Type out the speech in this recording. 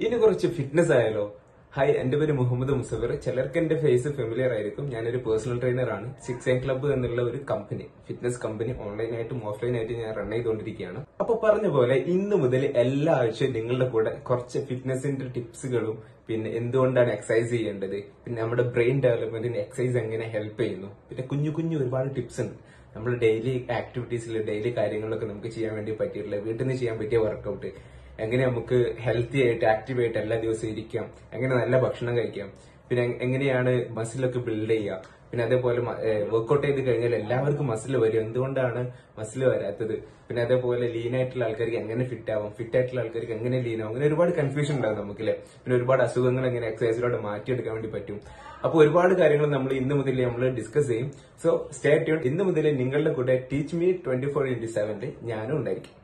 ഇനി കുറച്ച് ഫിറ്റ്നസ് ആയാലോ ഹായ് എന്റെ പേര് മുഹമ്മദ് മുസഫർ ചിലർക്ക് എന്റെ ഫേസ് ഫെമിലിയർ ആയിരിക്കും ഞാനൊരു പേഴ്സണൽ ട്രെയിനർ ആണ് സിക്സ് എൻ ക്ലബ്ബ് എന്നുള്ള ഒരു കമ്പനി ഫിറ്റ്നസ് കമ്പനി ഓൺലൈനായിട്ടും ഓഫ്ലൈനായിട്ടും ഞാൻ റൺ ചെയ്തുകൊണ്ടിരിക്കുകയാണ് അപ്പൊ പറഞ്ഞ പോലെ ഇന്ന് മുതൽ എല്ലാ ആഴ്ചയും നിങ്ങളുടെ കൂടെ കുറച്ച് ഫിറ്റ്നസിന്റെ ടിപ്സുകളും പിന്നെ എന്തുകൊണ്ടാണ് എക്സസൈസ് ചെയ്യേണ്ടത് പിന്നെ നമ്മുടെ ബ്രെയിൻ ഡെവലപ്മെന്റിന് എക്സസൈസ് എങ്ങനെ ഹെൽപ്പ് ചെയ്യുന്നു പിന്നെ കുഞ്ഞു കുഞ്ഞു ഒരുപാട് ടിപ്സ് ഉണ്ട് നമ്മൾ ഡെയിലി ആക്ടിവിറ്റീസിൽ ഡെയിലി കാര്യങ്ങളൊക്കെ നമുക്ക് ചെയ്യാൻ വേണ്ടി പറ്റിയിട്ടുള്ള വീട്ടിൽ നിന്ന് ചെയ്യാൻ പറ്റിയ വർക്കൗട്ട് എങ്ങനെ നമുക്ക് ഹെൽത്തി ആയിട്ട് ആക്റ്റീവ് ആയിട്ട് എല്ലാ ദിവസവും ഇരിക്കാം എങ്ങനെ നല്ല ഭക്ഷണം കഴിക്കാം പിന്നെ എ- എങ്ങനെയാണ് മസിലൊക്കെ ബിൽഡ് ചെയ്യുക പിന്നെ അതേപോലെ വർക്കൗട്ട് ചെയ്ത് കഴിഞ്ഞാൽ എല്ലാവർക്കും മസിൽ വരും എന്തുകൊണ്ടാണ് മസിൽ വരാത്തത് പിന്നെ അതേപോലെ ലീൻ ആയിട്ടുള്ള ആൾക്കാർക്ക് എങ്ങനെ ഫിറ്റ് ആവും ഫിറ്റ് ആയിട്ടുള്ള ആൾക്കാർക്ക് എങ്ങനെ ലീൻ ആവും അങ്ങനെ ഒരുപാട് കൺഫ്യൂഷൻ ഉണ്ടാവും നമുക്കില്ലേ പിന്നെ ഒരുപാട് അസുഖങ്ങൾ എങ്ങനെ എക്സസൈസിലൂടെ മാറ്റിയെടുക്കാൻ വേണ്ടി പറ്റും അപ്പൊ ഒരുപാട് കാര്യങ്ങൾ നമ്മൾ ഇന്ന് മുതൽ നമ്മൾ ഡിസ്കസ് ചെയ്യും സോ സ്റ്റേ ട്യൂൺ ഇന്ന് മുതൽ നിങ്ങളുടെ കൂടെ teach me twenty four into സെവനിൽ ഞാനും ഉണ്ടായിരിക്കും